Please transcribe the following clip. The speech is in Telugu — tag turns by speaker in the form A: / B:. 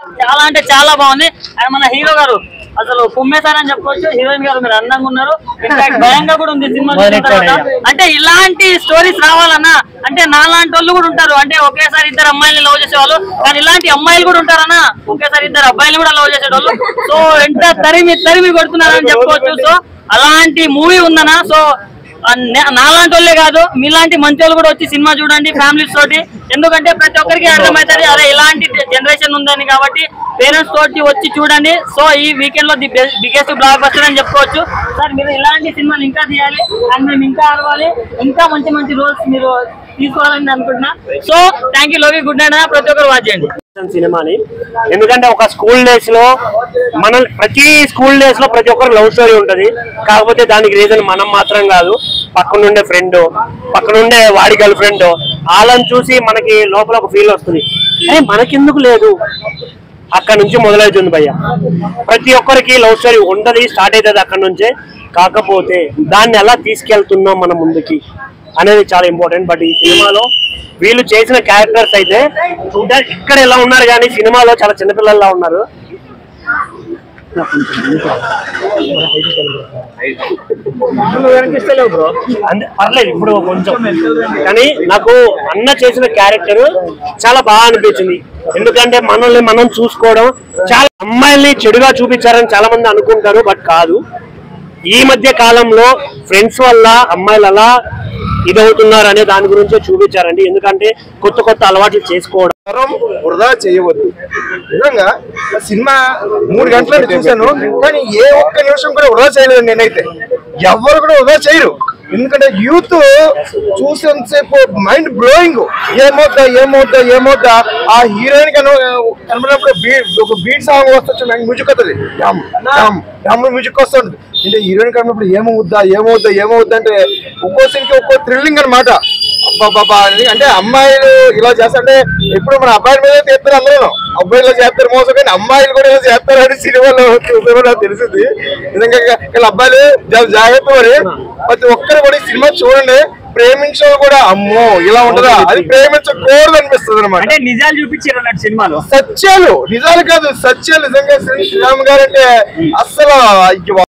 A: చాలా అంటే చాలా బాగుంది అండ్ మన హీరో గారు అసలు కుమ్మేశారని చెప్పుకోవచ్చు హీరోయిన్ గారు మీరు అందంగా ఉన్నారు ఇన్ఫాక్ట్ భయంగా కూడా ఉంది సినిమా చూసిన తర్వాత అంటే ఇలాంటి స్టోరీస్ రావాలన్నా అంటే నాలాంటి వాళ్ళు కూడా ఉంటారు అంటే ఒకేసారి ఇద్దరు అమ్మాయిలు లవ్ చేసేవాళ్ళు కానీ ఇలాంటి అమ్మాయిలు కూడా ఉంటారన్నా ఒకేసారి ఇద్దరు అబ్బాయిలు కూడా లవ్ చేసేవాళ్ళు సో ఎంత తరిమి తరిమి కొడుతున్నారని చెప్పుకోవచ్చు సో అలాంటి మూవీ ఉందనా సో ఆ నే- నాలాంటి వాళ్ళే కాదు మీలాంటి మంచి వాళ్ళు కూడా వచ్చి సినిమా చూడండి ఫ్యామిలీస్ తోటి ఎందుకంటే ప్రతి ఒక్కరికి అర్థమవుతుంది అరే ఇలాంటి జనరేషన్ ఉందని కాబట్టి పేరెంట్స్ తోటి వచ్చి చూడండి సో ఈ వీకెండ్ లో ది బిగ్గెస్ట్ బ్లాక్ బస్టర్ అని చెప్పుకోవచ్చు సార్ మీరు ఇలాంటి సినిమాలు ఇంకా తీయాలి అండ్ మేము ఇంకా ఆడవాలి ఇంకా మంచి మంచి రోల్స్ మీరు తీసుకోవాలని అనుకుంటున్నా సో థ్యాంక్ యూ లోకి గుడ్ నైట్ ప్రతి ఒక్కరు వాచ్ చేయండి
B: సినిమాని ఎందుకంటే ఒక స్కూల్ డేస్ లో మన ప్రతి స్కూల్ డేస్ లో ప్రతి ఒక్కరు లవ్ స్టోరీ ఉంటది కాకపోతే దానికి రీజన్ మనం మాత్రం కాదు పక్కనుండే ఫ్రెండ్ పక్కనుండే వాడి గర్ల్ ఫ్రెండ్ వాళ్ళని చూసి మనకి లోపల ఒక ఫీల్ వస్తుంది అరే మనకెందుకు లేదు అక్కడ నుంచి మొదలవుతుంది భయ్య ప్రతి ఒక్కరికి లవ్ స్టోరీ ఉండదు స్టార్ట్ అవుతుంది అక్కడ నుంచే కాకపోతే దాన్ని ఎలా తీసుకెళ్తున్నాం మన ముందుకి అనేది చాలా ఇంపార్టెంట్ బట్ ఈ సినిమాలో వీళ్ళు చేసిన క్యారెక్టర్స్ అయితే చూడ్డానికి ఇక్కడ ఎలా ఉన్నారు కానీ సినిమాలో చాలా చిన్నపిల్లల్లా ఉన్నారు అంతే పర్లేదు ఇప్పుడు కొంచెం కానీ నాకు అన్న చేసిన క్యారెక్టర్ చాలా బాగా అనిపించింది ఎందుకంటే మనల్ని మనం చూసుకోవడం చాలా అమ్మాయిల్ని చెడుగా చూపించారని చాలా మంది అనుకుంటారు బట్ కాదు ఈ మధ్య కాలంలో ఫ్రెండ్స్ వల్ల అమ్మాయిలు అలా ఇదవుతున్నారు అనే దాని గురించే చూపించారండి ఎందుకంటే కొత్త కొత్త అలవాట్లు చేసుకోవడం
C: తరం వృధా చేయవద్దు నిజంగా ఆ సినిమా మూడు గంటలు చూశాను కానీ ఏ ఒక్క నిమిషం కూడా వృధా చేయలేదు నేనైతే ఎవరు కూడా వృధా చేయరు ఎందుకంటే యూత్ చూసేంతసేపు మైండ్ బ్లోయింగ్ ఏమవుతా ఏమవుతా ఏమవుతా ఆ హీరోయిన్ కను కనబడినప్పుడు బీట్ ఒక బీట్ సాంగ్ వస్తుంది నాకు మ్యూజిక్ వస్తుంది డమ్ డమ్ డమ్ మ్యూజిక్ వస్తుంది అంటే హీరోయిన్ కనబడినప్పుడు ఏమవుద్దా ఏమవుద్దా ఏమవుద్దా అంటే ఒక్కో సీన్కి ఒక్కో థ్రిల్లింగ్ అనమాట అబ్బాబాబా అని అంటే అమ్మాయిలు ఇలా చేస్తారంటే ఎప్పుడు మన అబ్బాయిల మీద చేస్తారు అందరూ అబ్బాయిలు చేస్తారు మోసం కానీ అమ్మాయిలు కూడా ఇలా చేస్తారు అని సినిమాలో చూసారో నాకు తెలిసింది నిజంగా వీళ్ళ అబ్బాయిలు చాలా జాగ్రత్త మరి ప్రతి ఒక్కరు కూడా ఈ సినిమా చూడండి ప్రేమించడం కూడా అమ్మో ఇలా ఉంటుందా అది ప్రేమించకూడదు అనిపిస్తుంది అనమాట
A: అంటే నిజాలు చూపించారు అన్నట్టు సినిమాలో
C: సత్యాలు నిజాలు కాదు సత్యాలు నిజంగా శ్రీ శ్రీరామ్ గారు అంటే అస్సలు అయ్యో